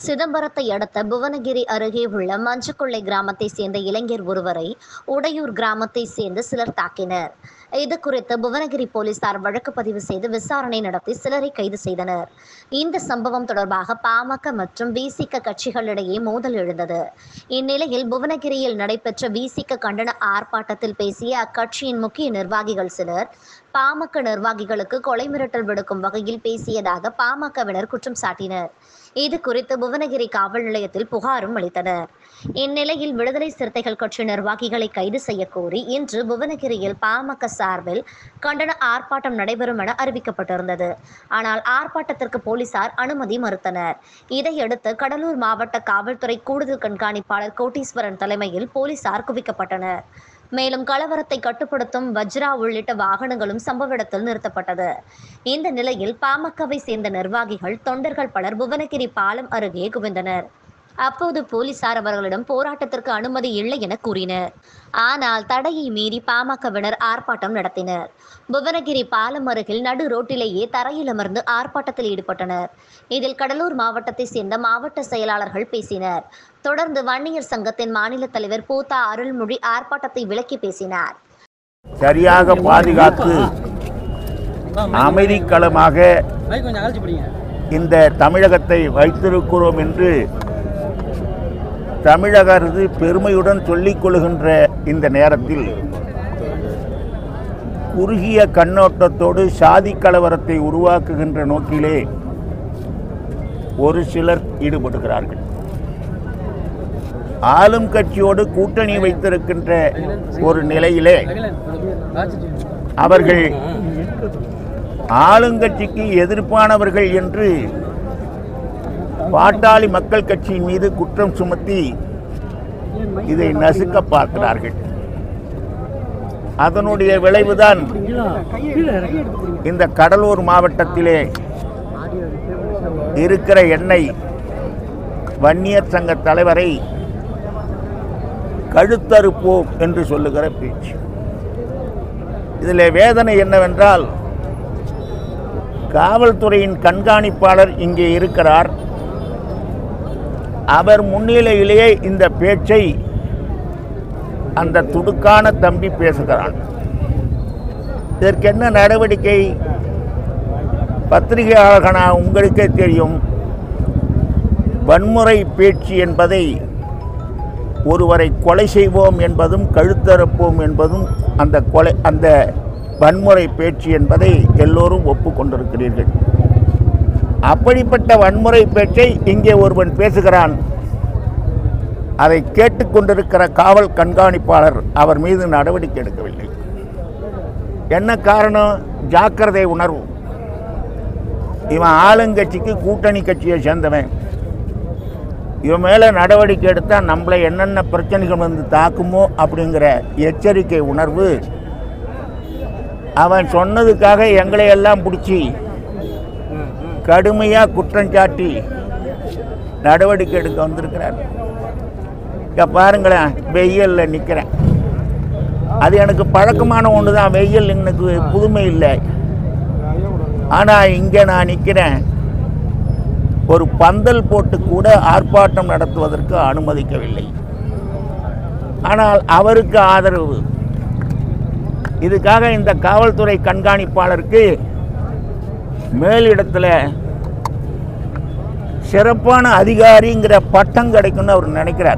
சிதம்பரத்தை அடுத்த புவனகிரி அருகே உள்ள மஞ்சக்குள்ளை கிராமத்தை சேர்ந்த இளைஞர் ஒருவரை உடையூர் கிராமத்தை சேர்ந்த சிலர் தாக்கினர் இது குறித்து புவனகிரி போலீசார் வழக்கு பதிவு செய்து விசாரணை நடத்தி சிலரை கைது செய்தனர் இந்த சம்பவம் தொடர்பாக பாமக மற்றும் விசிக கட்சிகளிடையே மோதல் எழுந்தது இந்நிலையில் புவனகிரியில் நடைபெற்ற விசிக கண்டன ஆர்ப்பாட்டத்தில் பேசிய அக்கட்சியின் முக்கிய நிர்வாகிகள் சிலர் பாமக நிர்வாகிகளுக்கு கொலை மிரட்டல் விடுக்கும் வகையில் பேசியதாக பாமகவினர் குற்றம் சாட்டினர் இது குறித்து புவனகிரி காவல் நிலையத்தில் புகாரும் அளித்தனர் இந்நிலையில் விடுதலை சிறுத்தைகள் கட்சி நிர்வாகிகளை கைது செய்ய கோரி இன்று புவனகிரியில் பாமக சார்பில் கண்டன ஆர்ப்பாட்டம் நடைபெறும் என அறிவிக்கப்பட்டிருந்தது ஆனால் ஆர்ப்பாட்டத்திற்கு போலீசார் அனுமதி மறுத்தனர் இதையடுத்து கடலூர் மாவட்ட காவல்துறை கூடுதல் கண்காணிப்பாளர் கோட்டீஸ்வரன் தலைமையில் போலீசார் குவிக்கப்பட்டனர் மேலும் கலவரத்தை கட்டுப்படுத்தும் வஜ்ரா உள்ளிட்ட வாகனங்களும் சம்பவ இடத்தில் நிறுத்தப்பட்டது இந்த நிலையில் பாமகவை சேர்ந்த நிர்வாகிகள் தொண்டர்கள் பலர் புவனகிரி பாலம் அருகே குவிந்தனர் அப்போது போலீசார் அவர்களிடம் போராட்டத்திற்கு அனுமதி இல்லை என கூறினர் ஆனால் தடையை மீறி பாமகவினர் ஆர்ப்பாட்டம் நடத்தினர் புவனகிரி பாலம் அருகில் நடு ரோட்டிலேயே தரையில் அமர்ந்து ஆர்ப்பாட்டத்தில் ஈடுபட்டனர் இதில் கடலூர் மாவட்டத்தை சேர்ந்த மாவட்ட செயலாளர்கள் பேசினர் தொடர்ந்து வன்னியர் சங்கத்தின் மாநில தலைவர் பூத்தா அருள்மொழி ஆர்ப்பாட்டத்தை விளக்கி பேசினார் சரியாக பாதுகாத்து அமைதிக்களமாக மைக் கொஞ்சம் அழைச்சி பிடிங்க இந்த தமிழகத்தை வைத்திருக்கிறோம் என்று தமிழக அரசு பெருமையுடன் சொல்லிக் கொள்கின்ற இந்த நேரத்தில் குறுகிய கண்ணோட்டத்தோடு சாதி கலவரத்தை உருவாக்குகின்ற நோக்கிலே ஒரு சிலர் ஈடுபடுகிறார்கள் ஆளும் கட்சியோடு கூட்டணி வைத்திருக்கின்ற ஒரு நிலையிலே அகிலன் வாசிச்சு அவர்கள் ஆளுங்கட்சிக்கு எதிர்ப்பானவர்கள் என்று பாட்டாளி மக்கள் கட்சியின் மீது குற்றம் சுமத்தி இதை நசுக்க பார்க்கிறார்கள் அதனுடைய விளைவுதான் இந்த கடலூர் மாவட்டத்திலே இருக்கிற எண்ணெய் வன்னியர் சங்க தலைவரை கழுத்தறுப்போம் என்று சொல்லுகிற பேச்சு இதில் வேதனை என்னவென்றால் காவல்துறையின் கண்காணிப்பாளர் இங்கே இருக்கிறார் அவர் முன்னிலையிலேயே இந்த பேச்சை அந்த துடுக்கான தம்பி பேசுகிறான் இதற்கு என்ன நடவடிக்கை பத்திரிகையாளர்களா உங்களுக்கே தெரியும் வன்முறை பேச்சு என்பதை ஒருவரை கொலை செய்வோம் என்பதும் கழுத்தறுப்போம் என்பதும் அந்த கொலை அந்த வன்முறை பேச்சு என்பதை எல்லோரும் ஒப்புக்கொண்டிருக்கிறீர்கள் அப்படிப்பட்ட வன்முறை பேச்சை இங்கே ஒருவன் பேசுகிறான் அதை கேட்டுக்கொண்டிருக்கிற காவல் கண்காணிப்பாளர் அவர் மீது நடவடிக்கை எடுக்கவில்லை என்ன காரணம் ஜாக்கிரதை உணர்வு இவன் ஆளுங்கட்சிக்கு கூட்டணி கட்சியை சேர்ந்தவன் இவன் மேலே நடவடிக்கை எடுத்தால் நம்மளை என்னென்ன பிரச்சனைகள் வந்து தாக்குமோ அப்படிங்கிற எச்சரிக்கை உணர்வு அவன் சொன்னதுக்காக எங்களை எல்லாம் பிடிச்சி கடுமையாக குற்றஞ்சாட்டி நடவடிக்கை எடுக்க வந்திருக்கிறார் இங்கே பாருங்களேன் வெயிலில் நிற்கிறேன் அது எனக்கு பழக்கமான ஒன்று தான் வெயில் எனக்கு புதுமை இல்லை ஆனால் இங்கே நான் நிற்கிறேன் ஒரு பந்தல் போட்டு கூட ஆர்ப்பாட்டம் நடத்துவதற்கு அனுமதிக்கவில்லை ஆனால் அவருக்கு ஆதரவு இதுக்காக இந்த காவல்துறை கண்காணிப்பாளருக்கு மேலிடத்தில் சிறப்பான அதிகாரிங்கிற பட்டம் கிடைக்கும்னு அவர் நினைக்கிறார்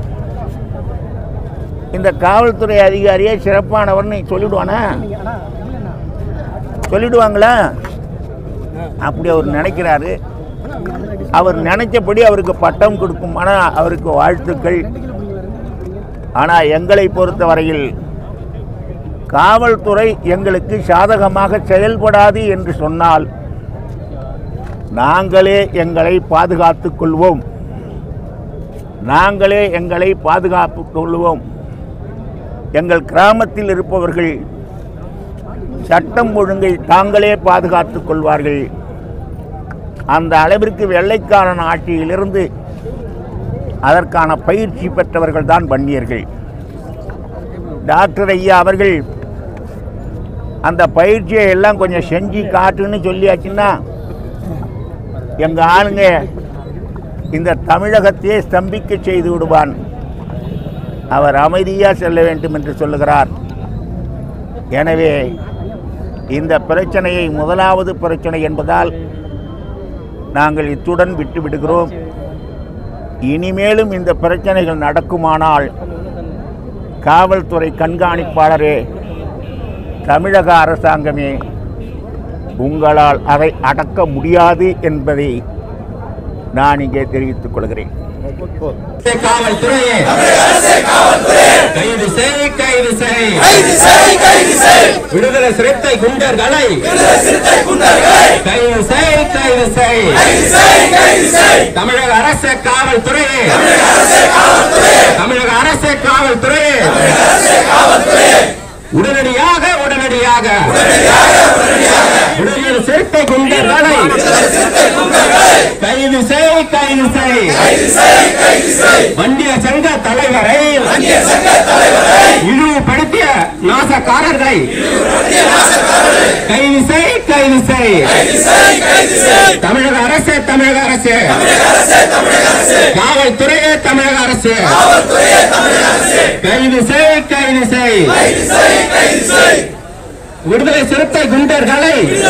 இந்த காவல்துறை அதிகாரியை சிறப்பானவர்னு சொல்லிடுவானா சொல்லிடுவாங்களா அப்படி அவர் நினைக்கிறாரு அவர் நினைச்சபடி அவருக்கு பட்டம் கொடுக்குமானா அவருக்கு வாழ்த்துக்கள் ஆனால் எங்களை பொறுத்தவரையில் காவல்துறை எங்களுக்கு சாதகமாக செயல்படாது என்று சொன்னால் நாங்களே எங்களை பாதுகாத்துக் கொள்வோம் நாங்களே எங்களை பாதுகாத்துக் கொள்வோம் எங்கள் கிராமத்தில் இருப்பவர்கள் சட்டம் ஒழுங்கை தாங்களே பாதுகாத்துக் கொள்வார்கள் அந்த அளவிற்கு வெள்ளைக்காரன் ஆட்சியிலிருந்து அதற்கான பயிற்சி பெற்றவர்கள் தான் வன்னியர்கள் டாக்டர் ஐயா அவர்கள் அந்த பயிற்சியை எல்லாம் கொஞ்சம் செஞ்சு காட்டுன்னு சொல்லியாச்சுன்னா எங்கள் ஆளுங்க இந்த தமிழகத்தையே ஸ்தம்பிக்க செய்து விடுவான் அவர் அமைதியாக செல்ல வேண்டும் என்று சொல்லுகிறார் எனவே இந்த பிரச்சனையை முதலாவது பிரச்சனை என்பதால் நாங்கள் இத்துடன் விட்டு விடுகிறோம் இனிமேலும் இந்த பிரச்சனைகள் நடக்குமானால் காவல்துறை கண்காணிப்பாளரே தமிழக அரசாங்கமே உங்களால் அதை அடக்க முடியாது என்பதை நான் இங்கே தெரிவித்துக் கொள்கிறேன் காவல்துறையே கைது செய் கைது செய் விடுதலை சிறுத்தை குண்டர்களை கைது செய் கைது செய் தமிழக அரசு காவல்துறையே தமிழக அரசு காவல்துறையே உடனடியாக உடனடியாக விடுதலை சிறுத்தை குண்டர்களை கைது செய் கைது செய் வண்டிய சங்க தலைவரை இழிவுபடுத்திய நாசக்காரர்களை கைது செய் கைது செய் தமிழக அரசு தமிழக அரசு காவல்துறையே தமிழக அரசு கைது செய் கைது செய் விடுதலை சிறுத்தை குண்டர்களை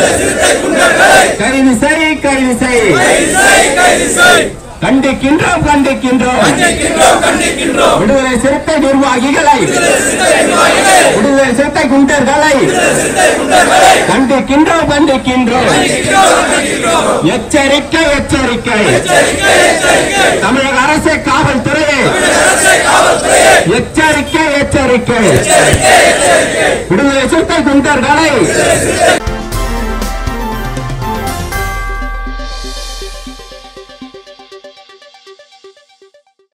கைது செய் கைது செய் கண்டிக்கின்றோம் கண்டிக்கின்றோம் விடுதலை சிறுத்தை நிர்வாகிகளை விடுதலை சிறுத்தை குண்டர்களை கண்டிக்கின்றோம் கண்டிக்கின்றோம் எச்சரிக்கை எச்சரிக்கை தமிழக அரசு காவல்துறையே எச்சரிக்கை எச்சரிக்கை விடுதலை சிறுத்தை குண்டர்களை